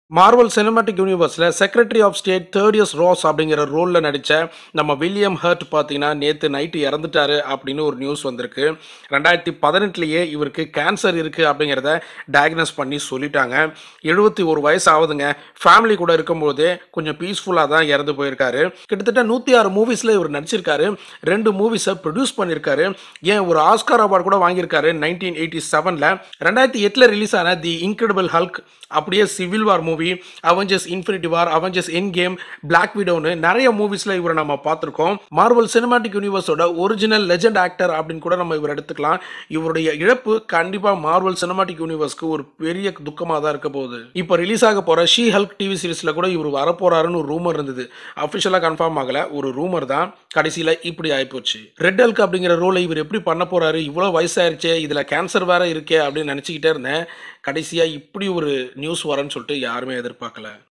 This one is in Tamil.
மார்வல் சினிமாட்டிக் யூனிவர்ஸில் செக்ரட்டரி ஆஃப் ஸ்டேட் தேர்ட் இயர்ஸ் ரோஸ் அப்படிங்கிற ரோலில் நடித்த நம்ம வில்லியம் ஹர்ட் பார்த்தீங்கன்னா நேற்று நைட்டு இறந்துட்டாரு அப்படின்னு ஒரு நியூஸ் வந்திருக்கு ரெண்டாயிரத்தி பதினெட்டுலேயே இவருக்கு கேன்சர் இருக்குது அப்படிங்கிறத டயக்னோஸ் பண்ணி சொல்லிட்டாங்க எழுபத்தி ஒரு வயசு ஆகுதுங்க ஃபேமிலி கூட இருக்கும்போது கொஞ்சம் பீஸ்ஃபுல்லாக தான் இறந்து போயிருக்காரு கிட்டத்தட்ட நூற்றி ஆறு மூவிஸில் இவர் நடிச்சிருக்காரு ரெண்டு மூவிஸை ப்ரொடியூஸ் பண்ணியிருக்காரு ஏன் ஒரு ஆஸ்கார் அவார்டு கூட வாங்கியிருக்காரு நைன்டீன் எயிட்டி செவனில் ரெண்டாயிரத்தி எட்டில் ரிலீஸ் ஆன தி இன்கிரெடிபிள் ஹல்க் அப்படியே civil war movie Avengers infinity war Avengers endgame black விடோன்னு நிறைய மூவிஸில் இவரை நம்ம பார்த்துருக்கோம் மார்வல் சினிமாட்டிக் யூனிவர்ஸோட ஒரிஜினல் லெஜெண்ட் ஆக்டர் அப்படின்னு கூட நம்ம இவர் எடுத்துக்கலாம் இவருடைய இழப்பு கண்டிப்பாக மார்வல் சினிமாட்டிக் யூனிவர்ஸ்க்கு ஒரு பெரிய துக்கமாக தான் இருக்க போகுது இப்போ ரிலீஸ் ஆக போகிற ஷீ ஹல்க் டிவி சீரிஸில் கூட இவர் வரப்போறாருன்னு ஒரு ரூமர் இருந்தது அஃபிஷியலாக கன்ஃபார்ம் ஆகலை ஒரு ரூமர் தான் கடைசியில் இப்படி ஆயிப்போச்சு ரெட் ஹல்க் அப்படிங்கிற ரோலை இவர் எப்படி பண்ண போறாரு இவ்வளோ வயசாயிருச்சே இதில் கேன்சர் வேற இருக்கே அப்படின்னு நினச்சிக்கிட்டே இருந்தேன் கடைசியாக இப்படி ஒரு நியூஸ் வரேன்னு சொல்லிட்டு யாருமே எதிர்பார்க்கல